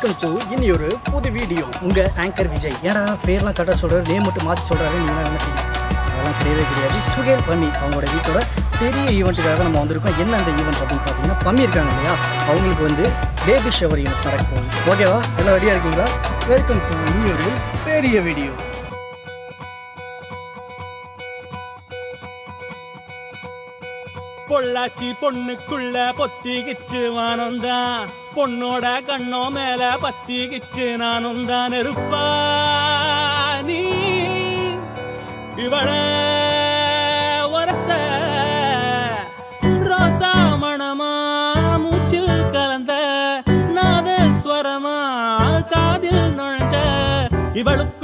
welcome to இன்னொரு புது video உங்க ஆங்கர் விஜய் ஏன்னா பேர்லாம் கரெக்டாக சொல்றாரு நேம் மட்டும் மாற்றி சொல்றாரு நீங்க நினைப்பீங்க அதெல்லாம் கிடையவே கிடையாது சுகேல் பம்மி அவங்களோட வீட்டோட பெரிய ஈவெண்ட்டுக்காக நம்ம வந்திருக்கோம் என்ன அந்த ஈவெண்ட் அப்படின்னு பார்த்தீங்கன்னா பம்மி இருக்காங்க இல்லையா அவங்களுக்கு வந்து பேபி ஷவர் ஈவெண்ட் நடக்க போகுது ஓகேவா எல்லாம் ரெடியாக இருக்கீங்களா வெல்கம் டு இன்னொரு பெரிய வீடியோ பொள்ளாச்சி பொண்ணுக்குள்ள பொத்திக்கிச்சு வானந்தான் பொண்ணோட கண்ணோ மேல பத்திக்கிச்சு நானும் தான் இருப்பா நீ இவள வரச ரோசா மணமா மூச்சில் கலந்த நாதஸ்வரமா காதில் நுழைஞ்ச இவளுக்கு